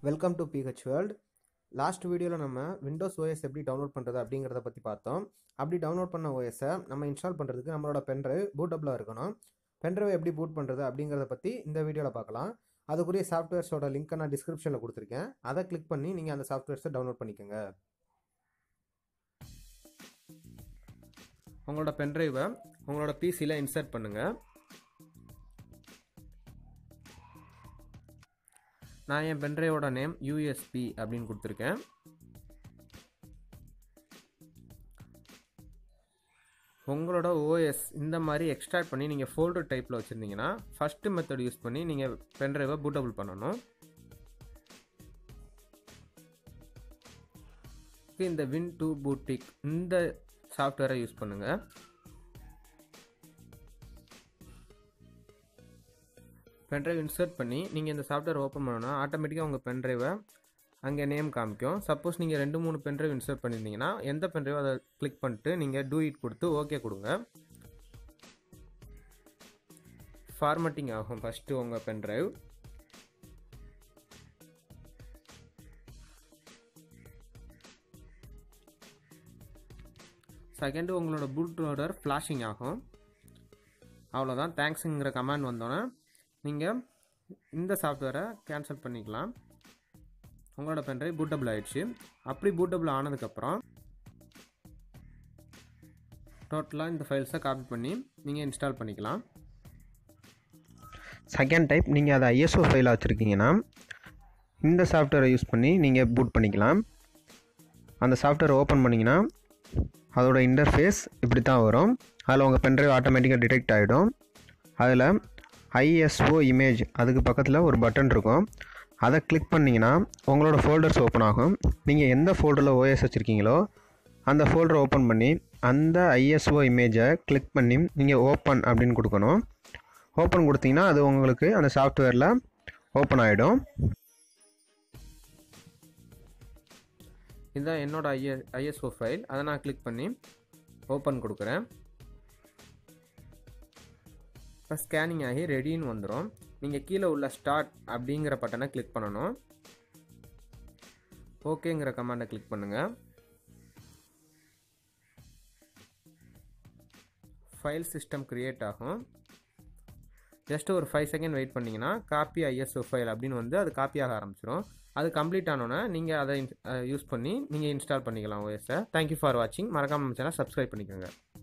welcome to PH world last வீடியோவில் நம்ம Windows OS எப்படி டவுன்லோட் பண்ணுறது அப்படிங்கிறத பற்றி பார்த்தோம் அப்படி டவுன்லோட் பண்ண ஓஎஸை நம்ம இன்ஸ்டால் பண்ணுறதுக்கு நம்மளோட பென்ட்ரைவ் பூட்டபிளாக இருக்கணும் பென்ட்ரைவ் எப்படி பூட் பண்ணுறது அப்படிங்கிறத பற்றி இந்த வீடியோவில் பார்க்கலாம் அதுக்குரிய சாஃப்ட்வேர்ஸோட லிங்க்கை நான் டிஸ்கிரிப்ஷனில் கொடுத்துருக்கேன் அதை கிளிக் பண்ணி நீங்கள் அந்த சாஃப்ட்வேர்ஸை டவுன்லோட் பண்ணிக்கோங்க உங்களோட பென்ட்ரைவை உங்களோட பிசியில் இன்சர்ட் பண்ணுங்கள் நான் என் பென்ட்ரைவோட நேம் யூஎஸ்பி அப்படின்னு கொடுத்துருக்கேன் உங்களோட ஓஎஸ் இந்த மாதிரி எக்ஸ்ட்ராக்ட் பண்ணி நீங்கள் ஃபோல்டர் டைப்பில் வச்சுருந்தீங்கன்னா ஃபஸ்ட்டு மெத்தட் யூஸ் பண்ணி நீங்கள் பென்ட்ரைவை பூட்டபிள் பண்ணணும் இந்த வின் டூ பூட்டிக் இந்த சாஃப்ட்வேரை யூஸ் பண்ணுங்கள் பென்ட்ரைவ் இன்சர்ட் பண்ணி நீங்கள் இந்த சாஃப்ட்வேர் ஓப்பன் பண்ணணும்னா ஆட்டோமேட்டிக்காக உங்கள் பென்ட்ரைவை அங்கே நேம் காமிக்கும் சப்போஸ் நீங்கள் ரெண்டு மூணு பென்ட்ரைவ் இன்சர்ட் பண்ணியிருந்தீங்கன்னா எந்த பென்ட்ரைவோ அதை கிளிக் பண்ணிட்டு நீங்கள் டூ இட் கொடுத்து ஓகே கொடுங்க ஃபார்மட்டிங் ஆகும் ஃபஸ்ட்டு உங்கள் பென்ட்ரைவ் செகண்டு உங்களோட பூட் லோடர் ஃப்ளாஷிங் ஆகும் அவ்வளோதான் தேங்க்ஸுங்கிற கமாண்ட் வந்தோன்னே நீங்கள் இந்த சாஃப்ட்வேரை கேன்சல் பண்ணிக்கலாம் உங்களோட பென்ட்ரைவ் பூட்டபிள் ஆயிடுச்சு அப்படி பூட்டபிள் ஆனதுக்கப்புறம் டோட்டலாக இந்த ஃபைல்ஸை காப்பி பண்ணி நீங்கள் இன்ஸ்டால் பண்ணிக்கலாம் செகண்ட் டைப் நீங்கள் அதை ஐஎஸ்ஓ ஃபைலாக வச்சுருக்கீங்கன்னா இந்த சாஃப்ட்வேரை யூஸ் பண்ணி நீங்கள் பூட் பண்ணிக்கலாம் அந்த சாஃப்ட்வேரை ஓப்பன் பண்ணிங்கன்னா அதோட இன்டர்ஃபேஸ் இப்படி தான் வரும் அதில் உங்கள் பென்ட்ரைவ் ஆட்டோமேட்டிக்காக டிடெக்ட் ஆகிடும் அதில் ஐஎஸ்ஓ இமேஜ் அதுக்கு பக்கத்தில் ஒரு பட்டன் இருக்கும் அதை கிளிக் பண்ணிங்கன்னா உங்களோட ஃபோல்டர்ஸ் ஓப்பன் ஆகும் நீங்கள் எந்த ஃபோல்டரில் ஓஎஸ் வச்சுருக்கீங்களோ அந்த ஃபோல்டரை ஓப்பன் பண்ணி அந்த ஐஎஸ்ஓ இமேஜை கிளிக் பண்ணி நீங்கள் ஓப்பன் அப்படின்னு கொடுக்கணும் ஓப்பன் கொடுத்தீங்கன்னா அது உங்களுக்கு அந்த சாஃப்ட்வேரில் ஓப்பன் ஆகிடும் இதுதான் என்னோட ஐஎ ஐஎஸ்ஓ ஃபைல் அதை நான் கிளிக் பண்ணி ஓப்பன் கொடுக்குறேன் இப்போ ஸ்கேனிங் ஆகி ரெடின்னு வந்துடும் நீங்கள் கீழே உள்ள ஸ்டார்ட் அப்படிங்கிற பட்டனை கிளிக் பண்ணணும் ஓகேங்கிற கமாண்டை கிளிக் பண்ணுங்கள் ஃபைல் சிஸ்டம் க்ரியேட் ஆகும் ஜஸ்ட் ஒரு ஃபைவ் செகண்ட் வெயிட் பண்ணிங்கன்னா காப்பி ஐஎஸ்ஓ ஃபைல் அப்படின்னு வந்து அது காப்பி ஆக ஆரம்பிச்சிடும் அது கம்ப்ளீட் ஆனோன்னே நீங்கள் அதை யூஸ் பண்ணி நீங்கள் இன்ஸ்டால் பண்ணிக்கலாம் ஓஎஸை தேங்க்யூ ஃபார் வாட்சிங் மறக்காமல் சேனல் சப்ஸ்கிரைப் பண்ணிக்கோங்க